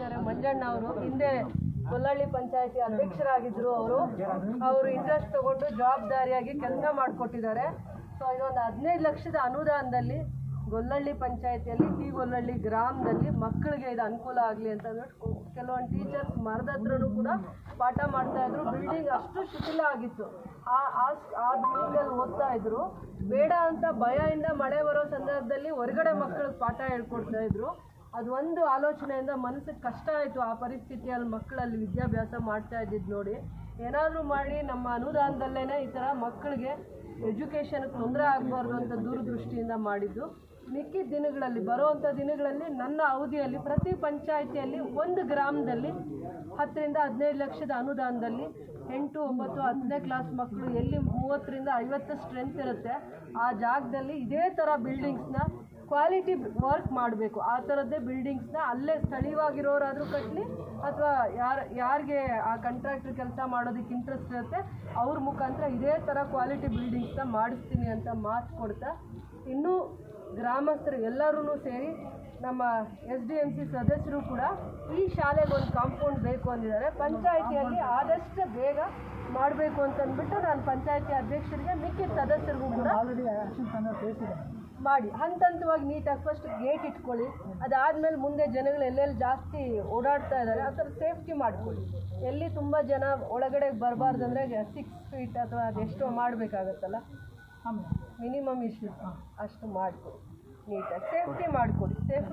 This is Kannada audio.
ಇದ್ದಾರೆ ಮಂಜಣ್ಣ ಅವರು ಹಿಂದೆ ಗೊಲ್ಲಳ್ಳಿ ಪಂಚಾಯತಿ ಅಧ್ಯಕ್ಷರಾಗಿದ್ರು ಅವರು ಅವರು ಇಂಟ್ರೆಸ್ಟ್ ತಗೊಂಡು ಜವಾಬ್ದಾರಿಯಾಗಿ ಕೆಲಸ ಮಾಡಿಕೊಟ್ಟಿದ್ದಾರೆ ಸೊ ಇದೊಂದು ಹದಿನೈದು ಲಕ್ಷದ ಅನುದಾನದಲ್ಲಿ ಗೊಲ್ಲಳ್ಳಿ ಪಂಚಾಯತಿಯಲ್ಲಿ ಟಿ ಗೊಲ್ಲಳ್ಳಿ ಗ್ರಾಮದಲ್ಲಿ ಮಕ್ಕಳಿಗೆ ಇದು ಅನುಕೂಲ ಆಗಲಿ ಅಂತ ಅಂದ್ಬಿಟ್ಟು ಕೆಲವೊಂದು ಟೀಚರ್ಸ್ ಮರದ ಹತ್ರನೂ ಕೂಡ ಪಾಠ ಮಾಡ್ತಾ ಇದ್ರು ಬಿಲ್ಡಿಂಗ್ ಅಷ್ಟು ಶಿಥಿಲ ಆಗಿತ್ತು ಆ ಆ- ಆ ಬಿಲ್ಡಿಂಗಲ್ಲಿ ಓದ್ತಾ ಇದ್ರು ಬೇಡ ಅಂತ ಭಯದಿಂದ ಮಳೆ ಬರೋ ಸಂದರ್ಭದಲ್ಲಿ ಹೊರಗಡೆ ಮಕ್ಕಳಿಗೆ ಪಾಠ ಹೇಳ್ಕೊಡ್ತಾ ಇದ್ರು ಅದು ಒಂದು ಆಲೋಚನೆಯಿಂದ ಮನಸ್ಸಿಗೆ ಕಷ್ಟ ಆಯಿತು ಆ ಪರಿಸ್ಥಿತಿಯಲ್ಲಿ ಮಕ್ಕಳಲ್ಲಿ ವಿದ್ಯಾಭ್ಯಾಸ ಮಾಡ್ತಾ ಇದ್ದಿದ್ದು ನೋಡಿ ಏನಾದರೂ ಮಾಡಿ ನಮ್ಮ ಅನುದಾನದಲ್ಲೇ ಈ ಥರ ಮಕ್ಕಳಿಗೆ ಎಜುಕೇಷನ್ಗೆ ತೊಂದರೆ ಆಗಬಾರ್ದು ಅಂತ ದೂರದೃಷ್ಟಿಯಿಂದ ಮಾಡಿದ್ದು ಮಿಕ್ಕಿದ ದಿನಗಳಲ್ಲಿ ಬರುವಂಥ ದಿನಗಳಲ್ಲಿ ನನ್ನ ಅವಧಿಯಲ್ಲಿ ಪ್ರತಿ ಪಂಚಾಯಿತಿಯಲ್ಲಿ ಒಂದು ಗ್ರಾಮದಲ್ಲಿ ಹತ್ತರಿಂದ ಹದಿನೈದು ಲಕ್ಷದ ಅನುದಾನದಲ್ಲಿ ಎಂಟು ಒಂಬತ್ತು ಹತ್ತನೇ ಕ್ಲಾಸ್ ಮಕ್ಕಳು ಎಲ್ಲಿ ಮೂವತ್ತರಿಂದ ಐವತ್ತು ಸ್ಟ್ರೆಂತ್ ಇರುತ್ತೆ ಆ ಜಾಗದಲ್ಲಿ ಇದೇ ಥರ ಬಿಲ್ಡಿಂಗ್ಸ್ನ ಕ್ವಾಲಿಟಿ ವರ್ಕ್ ಮಾಡಬೇಕು ಆ ಥರದ್ದೇ ಬಿಲ್ಡಿಂಗ್ಸ್ನ ಅಲ್ಲೇ ಸ್ಥಳೀಯವಾಗಿರೋರಾದರೂ ಕಟ್ಟಲಿ ಅಥವಾ ಯಾರು ಯಾರಿಗೆ ಆ ಕಾಂಟ್ರಾಕ್ಟರ್ ಕೆಲಸ ಮಾಡೋದಕ್ಕೆ ಇಂಟ್ರೆಸ್ಟ್ ಇರುತ್ತೆ ಅವ್ರ ಮುಖಾಂತರ ಇದೇ ಥರ ಕ್ವಾಲಿಟಿ ಬಿಲ್ಡಿಂಗ್ಸ್ನ ಮಾಡಿಸ್ತೀನಿ ಅಂತ ಮಾತು ಕೊಡ್ತಾ ಇನ್ನೂ ಗ್ರಾಮಸ್ಥರು ಎಲ್ಲರೂ ಸೇರಿ ನಮ್ಮ ಎಸ್ ಡಿ ಎಮ್ ಸಿ ಸದಸ್ಯರು ಕೂಡ ಈ ಶಾಲೆಗೆ ಒಂದು ಕಾಂಪೌಂಡ್ ಬೇಕು ಅಂದಿದ್ದಾರೆ ಪಂಚಾಯಿತಿಯಲ್ಲಿ ಆದಷ್ಟು ಬೇಗ ಮಾಡಬೇಕು ಅಂತ ಅಂದ್ಬಿಟ್ಟು ನಾನು ಪಂಚಾಯಿತಿ ಅಧ್ಯಕ್ಷರಿಗೆ ಮಿಕ್ಕಿದ ಸದಸ್ಯರಿಗೂ ಕೂಡ ಆಲ್ರೆಡಿ ಆಕ್ಷನ್ ಪ್ಲಾನ್ ಸೇರಿಸಿದೆ ಮಾಡಿ ಹಂತ ಹಂತವಾಗಿ ನೀಟಾಗಿ ಫಸ್ಟ್ ಗೇಟ್ ಇಟ್ಕೊಳ್ಳಿ ಅದಾದಮೇಲೆ ಮುಂದೆ ಜನಗಳು ಎಲ್ಲೆಲ್ಲಿ ಜಾಸ್ತಿ ಓಡಾಡ್ತಾ ಇದ್ದಾರೆ ಆ ಥರ ಸೇಫ್ಟಿ ಮಾಡ್ಕೊಳ್ಳಿ ಎಲ್ಲಿ ತುಂಬ ಜನ ಒಳಗಡೆ ಬರಬಾರ್ದು ಅಂದರೆ ಸಿಕ್ಸ್ ಫೀಟ್ ಅಥವಾ ಅದೆಷ್ಟೋ ಮಾಡಬೇಕಾಗತ್ತಲ್ಲ ಆಮೇಲೆ ಮಿನಿಮಮ್ ಇಷ್ಟು ಅಷ್ಟು ಮಾಡಿಕೊಡಿ ನೀಟಾಗಿ ಸೇಫ್ಟಿ ಮಾಡಿಕೊಡಿ ಸೇಫ್